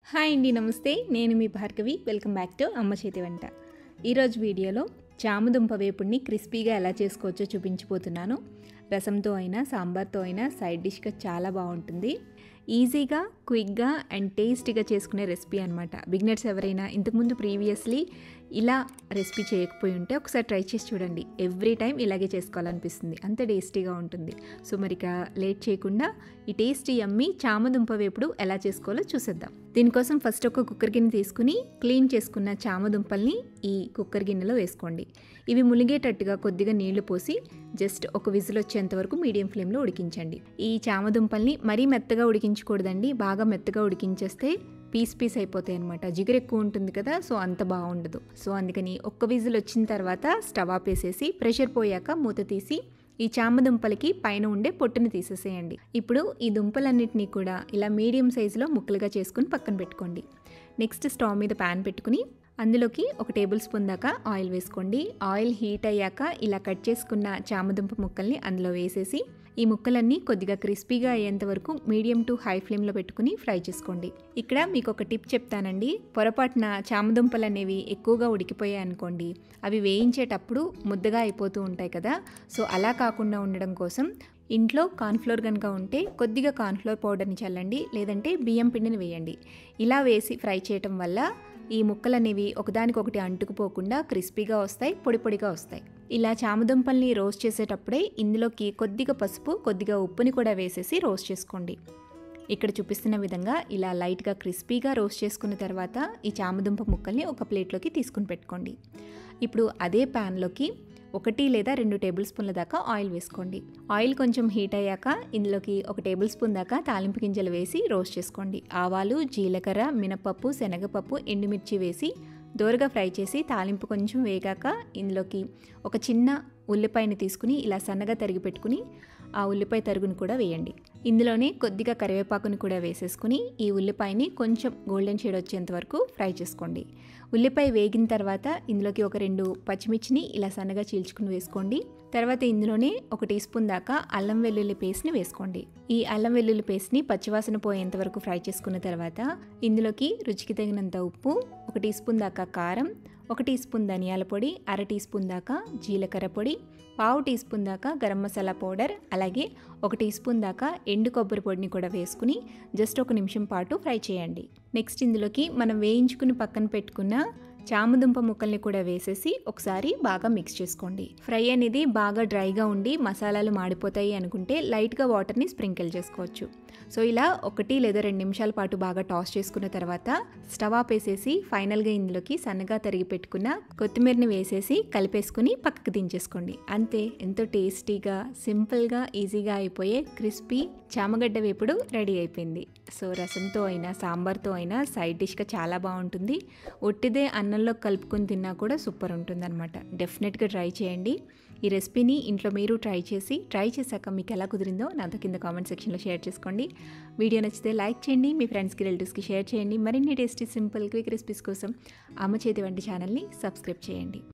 hi అండి నమస్తే నేను మీ Bhargavi welcome back to Amma Chethi వంట ఈరోజు వీడియోలో చామదుంప వేపుడిని క్రిస్పీగా ఎలా చేసుకోవచ్చో చూపించిపోతున్నాను రసంతో అయినా సాంబార్తో అయినా సైడ్ డిష్గా చాలా బాగుంటుంది ఈజీగా క్విక్గా అండ్ టేస్టీగా చేసుకునే రెసిపీ అనమాట బిగినర్స్ ఎవరైనా ఇంతకుముందు ప్రీవియస్లీ ఇలా రెసిపీ చేయకపోయి ఉంటే ఒకసారి ట్రై చేసి చూడండి ఎవ్రీ టైం ఇలాగే చేసుకోవాలనిపిస్తుంది అంత టేస్టీగా ఉంటుంది సో మరి ఇక లేట్ చేయకుండా ఈ టేస్టీ అమ్మి చామదుంప వేపుడు ఎలా చేసుకోవాలో చూసేద్దాం దీనికోసం ఫస్ట్ ఒక కుక్కర్ గిన్నె తీసుకుని క్లీన్ చేసుకున్న చామదుంపల్ని ఈ కుక్కర్ గిన్నెలో వేసుకోండి ఇవి ములిగేటట్టుగా కొద్దిగా నీళ్లు పోసి జస్ట్ ఒక విజిల్ వచ్చేంత వరకు మీడియం ఫ్లేమ్లో ఉడికించండి ఈ చామదుంపల్ని మరీ మెత్తగా ఉడికించకూడదండి బాగా మెత్తగా ఉడికించేస్తే పీస్ పీస్ అయిపోతాయి అనమాట జిగురు ఎక్కువ ఉంటుంది కదా సో అంత బాగుండదు సో అందుకని ఒక్క విజిల్ వచ్చిన తర్వాత స్టవ్ ఆపేసేసి ప్రెషర్ పోయాక మూత తీసి ఈ చామదుంపలకి పైన ఉండే పొట్టుని తీసేసేయండి ఇప్పుడు ఈ దుంపలన్నిటినీ కూడా ఇలా మీడియం సైజులో ముక్కలుగా చేసుకుని పక్కన పెట్టుకోండి నెక్స్ట్ స్టవ్ మీద ప్యాన్ పెట్టుకుని అందులోకి ఒక టేబుల్ స్పూన్ దాకా ఆయిల్ వేసుకోండి ఆయిల్ హీట్ అయ్యాక ఇలా కట్ చేసుకున్న చామదుంప ముక్కల్ని అందులో వేసేసి ఈ ముక్కలన్నీ కొద్దిగా క్రిస్పీగా అయ్యేంత వరకు మీడియం టు హై ఫ్లేమ్లో పెట్టుకుని ఫ్రై చేసుకోండి ఇక్కడ మీకు ఒక టిప్ చెప్తానండి పొరపాటున చామదుంపలు అనేవి ఎక్కువగా ఉడికిపోయాయి అనుకోండి అవి వేయించేటప్పుడు ముద్దగా అయిపోతూ ఉంటాయి కదా సో అలా కాకుండా ఉండడం కోసం ఇంట్లో కార్న్ఫ్లోర్ కనుక ఉంటే కొద్దిగా కార్న్ఫ్లోర్ పౌడర్ని చల్లండి లేదంటే బియ్యం పిండిని వేయండి ఇలా వేసి ఫ్రై చేయటం వల్ల ఈ ముక్కలు అనేవి ఒకదానికొకటి అంటుకుపోకుండా క్రిస్పీగా వస్తాయి పొడి పొడిగా వస్తాయి ఇలా చామదుంపల్ని రోస్ట్ చేసేటప్పుడే ఇందులోకి కొద్దిగా పసుపు కొద్దిగా ఉప్పుని కూడా వేసేసి రోస్ట్ చేసుకోండి ఇక్కడ చూపిస్తున్న విధంగా ఇలా లైట్గా క్రిస్పీగా రోస్ట్ చేసుకున్న తర్వాత ఈ చామదుంప ముక్కల్ని ఒక ప్లేట్లోకి తీసుకుని పెట్టుకోండి ఇప్పుడు అదే ప్యాన్లోకి ఒకటి లేదా రెండు టేబుల్ స్పూన్ల దాకా ఆయిల్ వేసుకోండి ఆయిల్ కొంచెం హీట్ అయ్యాక ఇందులోకి ఒక టేబుల్ స్పూన్ దాకా తాలింపు గింజలు వేసి రోస్ట్ చేసుకోండి ఆవాలు జీలకర్ర మినపప్పు శనగపప్పు ఎండుమిర్చి వేసి దోరగా ఫ్రై చేసి తాలింపు కొంచెం వేగాక ఇందులోకి ఒక చిన్న ఉల్లిపాయని తీసుకుని ఇలా సన్నగా తరిగి పెట్టుకుని ఆ ఉల్లిపాయ తరుగుని కూడా వేయండి ఇందులోనే కొద్దిగా కరివేపాకుని కూడా వేసేసుకుని ఈ ఉల్లిపాయని కొంచెం గోల్డెన్ షేడ్ వచ్చేంత వరకు ఫ్రై చేసుకోండి ఉల్లిపాయ వేగిన తర్వాత ఇందులోకి ఒక రెండు పచ్చిమిర్చిని ఇలా సన్నగా చీల్చుకుని వేసుకోండి తర్వాత ఇందులోనే ఒక టీ స్పూన్ దాకా అల్లం వెల్లుల్లి పేస్ట్ని వేసుకోండి ఈ అల్లం వెల్లుల్లి పేస్ట్ని పచ్చివాసన పోయేంత వరకు ఫ్రై చేసుకున్న తర్వాత ఇందులోకి రుచికి తగినంత ఉప్పు ఒక టీ స్పూన్ దాకా కారం ఒక టీ స్పూన్ ధనియాల పొడి అర టీ స్పూన్ దాకా జీలకర్ర పొడి పావు టీ స్పూన్ దాకా గరం మసాలా పౌడర్ అలాగే ఒక టీ స్పూన్ దాకా ఎండు కొబ్బరి పొడిని కూడా వేసుకుని జస్ట్ ఒక నిమిషం పాటు ఫ్రై చేయండి నెక్స్ట్ ఇందులోకి మనం వేయించుకుని పక్కన పెట్టుకున్న చామదుంప ముక్కల్ని కూడా వేసేసి ఒకసారి బాగా మిక్స్ చేసుకోండి ఫ్రై అనేది బాగా డ్రైగా ఉండి మసాలాలు మాడిపోతాయి అనుకుంటే లైట్గా వాటర్ని స్ప్రింకిల్ చేసుకోవచ్చు సో ఇలా ఒకటి లేదా రెండు నిమిషాల పాటు బాగా టాస్ చేసుకున్న తర్వాత స్టవ్ ఆపేసేసి ఫైనల్గా ఇందులోకి సన్నగా తరిగి పెట్టుకున్న కొత్తిమీరని వేసేసి కలిపేసుకుని పక్కకు దించేసుకోండి అంతే ఎంతో టేస్టీగా సింపుల్గా ఈజీగా అయిపోయే క్రిస్పీ చామగడ్డ వేపుడు రెడీ అయిపోయింది సో రసంతో అయినా సాంబార్తో అయినా సైడ్ డిష్గా చాలా బాగుంటుంది ఒట్టిదే అన్నంలో కలుపుకొని తిన్నా కూడా సూపర్ ఉంటుందన్నమాట డెఫినెట్గా ట్రై చేయండి ఈ రెసిపీని ఇంట్లో మీరు ట్రై చేసి ట్రై చేశాక మీకు ఎలా కుదిరిందో నాతో కింద కామెంట్ సెక్షన్లో షేర్ చేసుకోండి వీడియో నచ్చితే లైక్ చేయండి మీ ఫ్రెండ్స్కి రిలేటివ్స్కి షేర్ చేయండి మరిన్ని టేస్టీ సింపుల్ క్విక్ రెసిపీస్ కోసం అమ్మ చేతి వంటి ఛానల్ని సబ్స్క్రైబ్ చేయండి